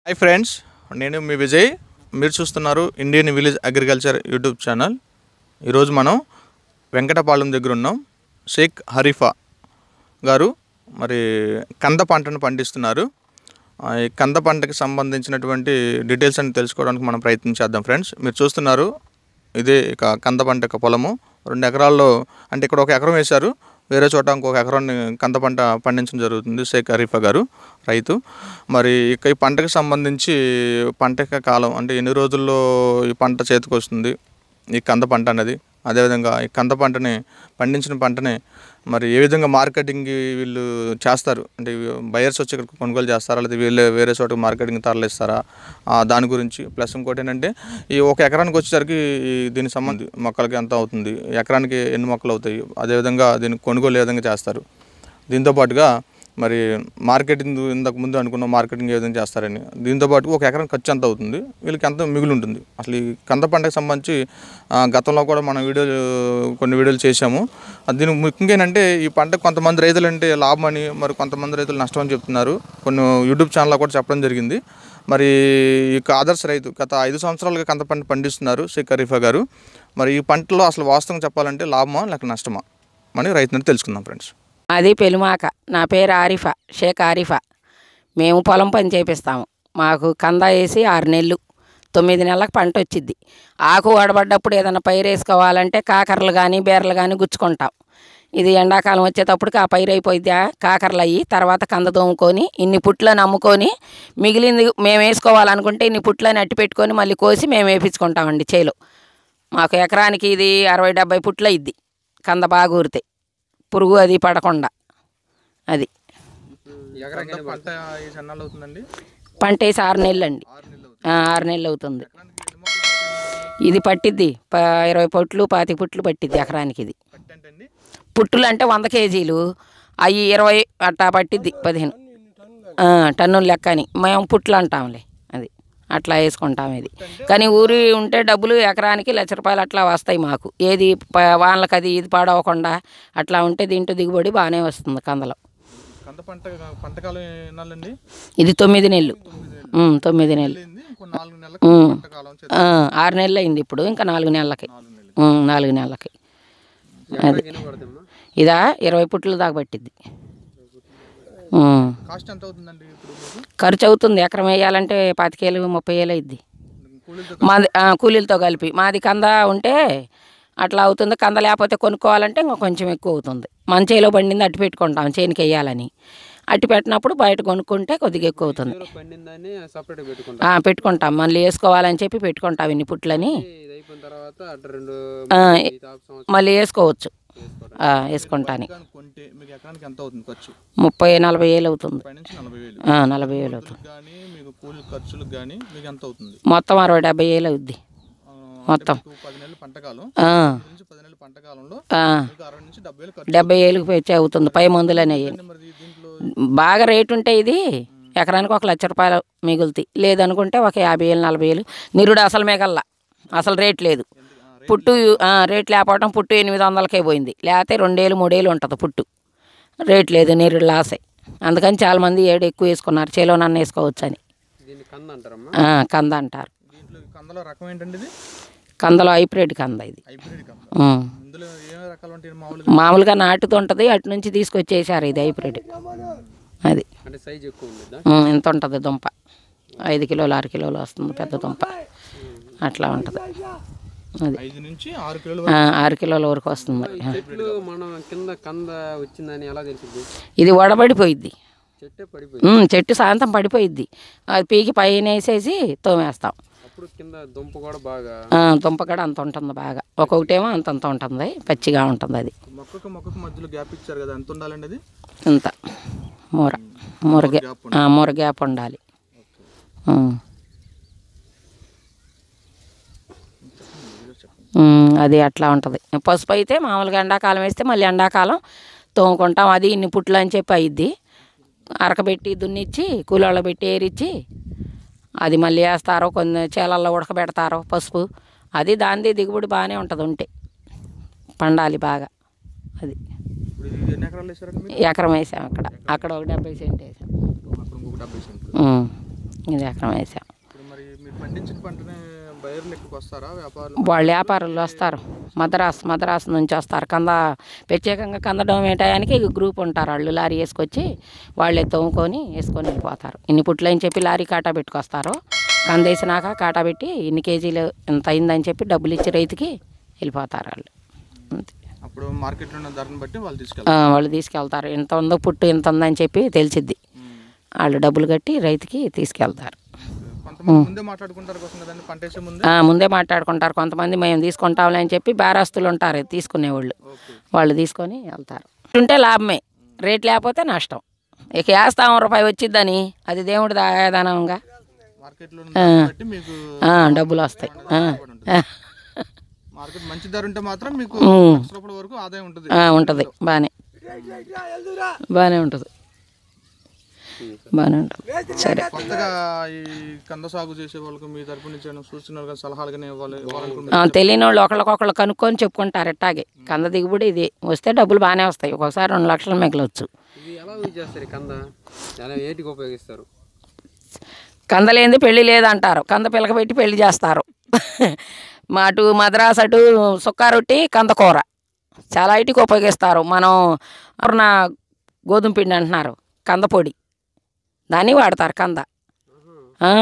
Hi friends నేను మీ విజయ్ మీరు చూస్తున్నారు Indian village agriculture YouTube channel ఈరోజు మనం వెంకటపాలెం దగ్గర ఉన్నాం షేక్ హరీఫా గారు మరి కంద పంటను పండిస్తున్నారు ఆ, ఈ కంద పంటకి సంబంధించినటువంటి డీటెయిల్స్ అని తెలుసుకోవడానికి మనం ప్రయత్నం చేద్దాం ఫ్రెండ్స్ మీరు చూస్తున్నారు ఇదే ఇక కంద పంట యొక్క పొలము రెండు ఎకరాల్లో అంటే ఇక్కడ ఒక ఎకరం వేశారు వేరే చోట ఇంకొక ఎకరాన్ని కంద పంట పండించడం జరుగుతుంది షేక్ హరీఫా గారు రైతు మరి ఇక ఈ పంటకి సంబంధించి పంట యొక్క కాలం అంటే ఎన్ని రోజుల్లో ఈ పంట చేతికి వస్తుంది ఈ కంద పంట అనేది అదేవిధంగా ఈ కంద పంటని పండించిన పంటని మరి ఏ విధంగా మార్కెటింగ్ వీళ్ళు చేస్తారు అంటే బయర్స్ వచ్చి ఇక్కడ కొనుగోలు చేస్తారా లేదా వీళ్ళే వేరే చోట మార్కెటింగ్ తరలిస్తారా ఆ, దాని గురించి ప్లస్ ఇంకోటి ఏంటంటే ఈ ఒక ఎకరానికి వచ్చేసరికి ఈ దీనికి సంబంధి మొక్కలకి ఎంత అవుతుంది ఎకరానికి ఎన్ని మొక్కలు అవుతాయి అదేవిధంగా దీన్ని కొనుగోలు ఏ విధంగా చేస్తారు దీంతో పాటుగా మరి మార్కెటింగ్ ఇంతకు ముందు అనుకున్న మార్కెటింగ్ ఏ విధంగా చేస్తారని దీంతో పాటు ఒక ఎకరం ఖర్చు ఎంత అవుతుంది వీళ్ళకి ఎంత మిగులు ఉంటుంది అసలు ఈ కంద పంటకు సంబంధించి ఆ, గతంలో కూడా మనం వీడియోలు కొన్ని వీడియోలు చేశాము అది దీనికి ముఖ్యంగా ఏంటంటే ఈ పంట కొంతమంది రైతులు అంటే లాభం అని మరి కొంతమంది రైతులు నష్టం అని చెప్తున్నారు కొన్ని యూట్యూబ్ ఛానల్లో కూడా చెప్పడం జరిగింది మరి ఈ యొక్క ఆదర్శ రైతు గత ఐదు సంవత్సరాలుగా కంద పంట పండిస్తున్నారు షేక్ ఖరీఫా గారు మరి ఈ పంటలో అసలు వాస్తవం చెప్పాలంటే లాభమా లేక నష్టమా అని రైతుని తెలుసుకుందాం ఫ్రెండ్స్ అది పెలుమాక నా పేరు ఆరిఫా షేక్ ఆరిఫా మేము పొలం పని చేపిస్తాము మాకు కంద వేసి ఆరు నెలలు తొమ్మిది నెలలకు పంట వచ్చిద్ది ఆకు వడబడ్డప్పుడు ఏదైనా పైరు వేసుకోవాలంటే కాకరలు కానీ బీరలు కానీ గుచ్చుకుంటాం ఇది ఎండాకాలం వచ్చేటప్పటికి ఆ పైరు అయిపోయిద్ది ఆ కాకరలు అయ్యి తర్వాత కంద దోముకొని ఇన్ని పుట్లను అమ్ముకొని మిగిలింది మేము వేసుకోవాలనుకుంటే ఇన్ని పుట్లని అట్టి పెట్టుకొని మళ్ళీ కోసి మేము వేపించుకుంటామండి చేలో మాకు ఎకరానికి ఇది అరవై డెబ్బై పుట్లు అయ్యిద్ది కంద బాగా ఊరితే పురుగు అది పడకుండా అది పంట ఈ సన్నాలు అవుతుందండి పంట వేసి ఆరు నెలలు అండి ఆ, ఆరు నెలలు అవుతుంది ఇది పట్టిద్ది ప- ఇరవై పుట్లు పాతి పుట్లు పట్టిద్ది ఎకరానికి ఇది అండి పుట్టులు అంటే వంద కేజీలు అవి ఇరవై అట్టా పట్టిద్ది పదిహేను ఆ, టన్నుల లెక్కని మేము పుట్లు అంటాంలే అది అట్లా వేసుకుంటాం ఇది కానీ ఊరి ఉంటే డబ్బులు ఎకరానికి లక్ష రూపాయలు అట్లా వస్తాయి మాకు ఏది ప- వానలకు అది ఇది పాడవకుండా అట్లా ఉంటే దీంట్లో దిగుబడి బాగానే వస్తుంది కందలో కంద పంట పంటకాలం ఎన్నాళ్ళండి ఇది తొమ్మిది నెలలు ఉమ్, తొమ్మిది నెలలు వెళ్ళింది ఇంకో నాలుగు నెలలకు ఉమ్. పంటకాలం చేతి- ఆ, ఆరు నెలలు అయింది ఇప్పుడు ఇంకా నాలుగు నెలలకి నాలుగు నెలలు ఉమ్, నాలుగు నెలలకి అది ఇదా ఇరవై పుట్ల దాకా పట్టిద్ది ఉమ్. కాస్ట్ ఎంత అవుతుందండి ఇప్పుడు మీకు ఖర్చు అవుతుంది ఎకరం వేయాలంటే పాతికేలు ముప్పై వేలు అయింది కూలీలతో మాది ఆ, కూలీలతో కలిపి మాది కంద ఉంటే అట్లా అవుతుంది కంద లేకపోతే కొనుక్కోవాలంటే ఇంకా కొంచెం ఎక్కువ అవుతుంది మన చేలో పండింది అట్టి పెట్టుకుంటాం చేనుకి వేయాలని అట్టి పెట్టినప్పుడు బయట కొనుక్కుంటే కొద్దిగా ఎక్కువ అవుతుంది పండిందని సపరేట్ పెట్టుకుంటాం ఆ, పెట్టుకుంటాం మళ్ళీ వేసుకోవాలని చెప్పి పెట్టుకుంటాం ఇన్ని పుట్లని ఇది అయిపోయిన తర్వాత అటు రెండు ఆ, ఈ తాపు సంవత్సరం మళ్ళీ వేసుకోవచ్చు ఆ, వేసుకుంటాను కానీ కొంటే మీకు ఎకరానికి ఎంత అవుతుంది ఖర్చు ముప్పై నలభై వేలు అవుతుంది పై నుంచి నలభై వేలు ఆ, నలభై వేలు అవుతుంది కానీ మీకు కూలి ఖర్చులకు కానీ మీకు ఎంత అవుతుంది మొత్తం అరవై డెబ్బై వేలు అవుద్ది ఆ, మొత్తం మీకు పది నెలలు పంటకాలం ఆ, పది నుంచి పది నెలల పంటకాలంలో ఆ, మీకు అరవై నుంచి డెబ్బై వేలు ఖర్చు డెబ్బై వేలకు పెంచి అవుతుంది పై మందులు అనేవి అవుతుంది. మరి దీంట్లో బాగా రేటు ఉంటే ఇది ఎకరానికి ఒక లక్ష రూపాయలు మిగులుతాయి లేదనుకుంటే ఒక యాభై వేలు నలభై వేలు నిరుడు అసలు మిగల్లా అసలు రేట్ లేదు పుట్టు ఆ, రేట్ లేకపోవడం పుట్టు ఎనిమిది వందలకే పోయింది లేకపోతే రెండేళ్ళు మూడేళ్ళు ఉంటుంది పుట్టు రేట్ లేదు నిరుడు లాసే అందుకని చాలామంది ఏడు ఎక్కువ వేసుకున్నారు చేలో నన్ను వేసుకోవచ్చు అని దీన్ని కంద అంటారమ్మా ఆ, కంద అంటారు దీంట్లో కందలో రకం ఏంటండి ఇది కందలో హైబ్రిడ్ కంద ఇది హైబ్రిడ్ కంద ఉమ్. ఇందులో ఏ రకాలు ఉంటాయి మామూలుగా మామూలుగా నాటుతుంటుంది అటు నుంచి తీసుకొచ్చేసారు ఇది హైబ్రిడ్ అది అంటే సైజ్ ఎక్కువ ఉంటుందా ఉమ్, ఇంత ఉంటుంది దుంప ఐదు కిలోలు ఆరు కిలోలు వస్తుంది పెద్ద దుంప అట్లా ఉంటుంది అది ఐదు నుంచి ఆరు కిలోలు ఆ, ఆరు కిలోల వరకు వస్తుంది చెట్లు మనం కింద కంద వచ్చిందని ఎలా తెలిసింది ఇది వడబడిపోయిద్ది చెట్టే పడిపోయింది ఉమ్, చెట్టు సాయంత్రం పడిపోయిద్ది అది పీకి పైన వేసేసి తోమేస్తాం అప్పుడు కింద దుంప కూడా బాగా ఆ, దుంప కూడా అంత ఉంటుంది బాగా ఒక్కొక్కటేమో అంత అంత ఉంటుంది పచ్చిగా ఉంటుంది అది మొక్కకు మొక్కకు మధ్యలో గ్యాప్ ఇచ్చారు కదా ఎంత ఉండాలండి అది ఇంత మూర మూర గ్యా ఆ, మూర గ్యాప్ ఉండాలి ఉమ్. ఉమ్, అది అట్లా ఉంటుంది పసుపు అయితే మామూలుగా ఎండాకాలం వేస్తే మళ్ళీ ఎండాకాలం తోముకుంటాం అది ఇన్ని పుట్లు అని చెప్పి అయ్యిద్ది అరకబెట్టి దున్నిచ్చి కూలోళ్ళ పెట్టి ఏరిచ్చి అది మళ్ళీ వేస్తారో కొన్ని చేలల్లో ఉడకబెడతారో పసుపు అది దానిది దిగుబడి బాగానే ఉంటుంది ఉంటే పండాలి బాగా అది ఇప్పుడు ఇది ఎన్ని ఎకరాలు వేసారండి మీరు ఎకరం వేసాం అక్కడ అక్కడ ఒక డెబ్బై సెంట్ వేసాం అక్కడ ఇంకొక డెబ్బై సెంట్లు ఉమ్. ఇది ఎకరం వేసాం ఇప్పుడు మరి మీరు పండించిన పంటని బయర్లు ఎక్కువ వస్తారా వ్యాపారులు వాళ్ళు వ్యాపారులు వస్తారు మద్రాస్ మద్రాస్ నుంచి వస్తారు కంద ప్రత్యేకంగా కందడం వేటాయానికి గ్రూప్ ఉంటారు వాళ్ళు లారీ వేసుకొచ్చి వాళ్ళే తోముకొని వేసుకొని వెళ్ళిపోతారు ఇన్ని పుట్లు అని చెప్పి లారీ కాటా పెట్టుకొస్తారు కంద వేసినాక కాటా పెట్టి ఇన్ని కేజీలు ఇంత అయిందని చెప్పి డబ్బులు ఇచ్చి రైతుకి వెళ్ళిపోతారు వాళ్ళు అంతే అప్పుడు మార్కెట్లో ఉన్న ధరను బట్టి వాళ్ళు ఆ, తీసుకెళ్తారు వాళ్ళు తీసుకెళ్తారు ఇంత ఉందో పుట్టు ఇంత ఉందని చెప్పి తెలిసిద్ది వాళ్ళు డబ్బులు కట్టి రైతుకి తీసుకెళ్తారు కొంతమంది ముందే మాట్లాడుకుంటారు కోసం కదండి పంట వేసే ముందే ఆ, ముందే మాట్లాడుకుంటారు కొంతమంది మేము తీసుకుంటాంలే అని చెప్పి బేరస్తులు ఉంటారు తీసుకునేవాళ్ళు ఓకే వాళ్ళు తీసుకొని వెళ్తారు ఉంటే లాభమే రేట్ లేకపోతే నష్టం ఇక వేస్తాం రూపాయి వచ్చిద్దని అది దేవుడి దాదానంగా మార్కెట్లో ఉన్న ధరను బట్టి మీకు డబ్బులు వస్తాయి ఆ, ఆ, మార్కెట్ మంచి ధర ఉంటే మాత్రం మీకు ఉమ్. లక్ష రూపాయల వరకు ఆదాయం ఉంటుంది ఆ, ఉంటుంది బాగానే బాగానే ఉంటుంది బాగానే ఉంటుంది సరే కొత్తగా ఈ కంద సాగు చేసే వాళ్ళకి మీ తరపు నుంచి ఏమైనా సూచనలు కానీ సలహాలు కానీ ఇవ్వాలి ఆ, ఇవ్వాలనుకుంటున్నారు తెలియని వాళ్ళు ఒకళ్ళకొకళ్ళు కనుక్కొని చెప్పుకుంటారు ఇట్టాగే కంద దిగుబడి ఇది వస్తే డబ్బులు బాగానే వస్తాయి ఒక్కొక్కసారి రెండు లక్షలు మిగలవచ్చు ఇది ఎలా యూజ్ చేస్తారు ఈ కంద ఎలా ఏటికి ఉపయోగిస్తారు కంద లేనిది పెళ్లి లేదంటారు కంద పిల్లక పెట్టి పెళ్లి చేస్తారు మా అటు మద్రాస్ అటు సుక్కా రొట్టి కంద కూర చాలా ఇటుకి ఉపయోగిస్తారు మనం అరుణ గోధుమ పిండి అంటున్నారు కంద పొడి దాన్ని వాడతారు కంద ఆ.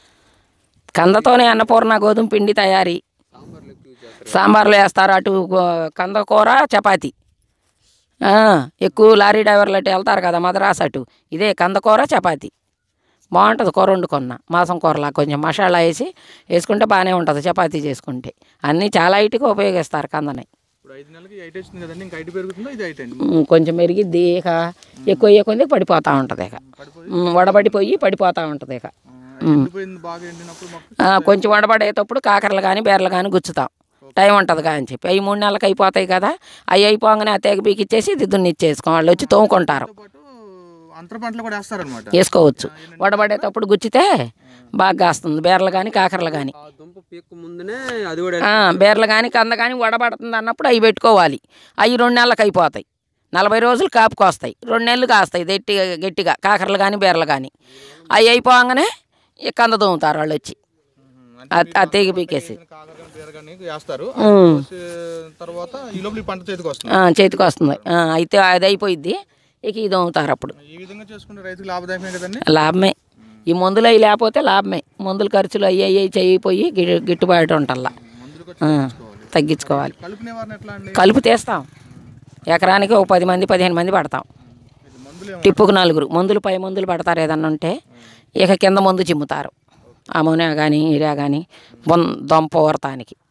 కందతోనే అన్నపూర్ణ గోధుమ పిండి తయారీ సాంబార్లు ఎక్కువ యూజ్ చేస్తారు సాంబార్లో వేస్తారు అటు గో- కంద కూర చపాతి ఆ, ఎక్కువ లారీ డ్రైవర్లు అటు వెళ్తారు కదా మద్రాస్ అటు ఇదే కంద కూర చపాతి బాగుంటుంది కూర వండుకున్న మాసం కూరలా కొంచెం మసాలా వేసి వేసుకుంటే బాగానే ఉంటుంది చపాతీ చేసుకుంటే అన్నీ చాలా ఇటుగా ఉపయోగిస్తారు కందని ఇప్పుడు ఐదు నెలలకి ఎయిట్ వచ్చింది కదండి ఇంకా ఐటీ పెరుగుతుందో ఇది ఎయిట్ అండి ఉమ్, కొంచెం మెరిగిద్ది ఇక ఎక్కువ అయ్యే కొంది పడిపోతూ ఉంటుంది ఇక పడిపోయి ఉమ్, వడబడిపోయి పడిపోతూ ఉంటుంది ఇక ఆ, ఎండిపోయింది బాగా ఎండినప్పుడు మాకు ఆ, కొంచెం వడబడేటప్పుడు కాకరలు కానీ బీరలు కానీ గుచ్చుతాం టైం ఉంటుంది కానీ చెప్పి అవి మూడు నెలలకు అయిపోతాయి కదా అవి అయిపోగానే ఆ తెగ బీకిచ్చేసి ఇది దున్నిచ్చేసుకో వాళ్ళు వచ్చి తోముకుంటారు తో పాటు అంతర పంటలు కూడా వేస్తారనమాట వేసుకోవచ్చు వడబడేటప్పుడు గుచ్చితే బాగా కాస్తుంది బీరలు కానీ కాకరలు కానీ ఆ దుంప పీక్కు ముందునే అది కూడా బీరలు కానీ కంద కానీ వడబడుతుంది అన్నప్పుడు అవి పెట్టుకోవాలి అవి రెండు నెలలకు అయిపోతాయి నలభై రోజులు కాపుకొస్తాయి రెండు నెలలు కాస్తాయి గట్టిగా గట్టిగా కాకరలు కానీ బీరలు కానీ అవి అయిపోగానే ఈ కంద తోముతారు వాళ్ళు వచ్చి ఆ- ఆ తెగి పీకేసి కాకర కానీ బీర కానీ వేస్తారు ఉమ్. కోసే తర్వాత ఈ లోపల ఈ పంట చేతికి వస్తుంది ఆ, చేతికి వస్తుంది ఆ, అయితే అది అయిపోయిద్ది ఇక ఇది అమ్ముతారు అప్పుడు ఈ విధంగా చేసుకుంటే రైతుకు లాభదాయకమే కదండి లాభమే ఈ మందులు అవి లేకపోతే లాభమే మందుల ఖర్చులు అయ్యి అయ్యి చేయిపోయి గి- గిట్టుబాటు ఉంటల్లా మందులు ఖర్చు ఆ, తగ్గించుకోవాలి తగ్గించుకోవాలి కలుపు నివారణ ఎట్లా అండి కలుపు తీస్తాం ఎకరానికి ఒక పది మంది పదిహేను మంది పడతాం ఇది మందులు ఏమో టిప్పుకు నలుగురు మందులు పై మందులు పడతారు ఏదన్నా ఉంటే ఇక కింద మందు చిమ్ముతారు అమోనియా కానీ ఇరియా కానీ బొన్ దొంప ఊరతానికి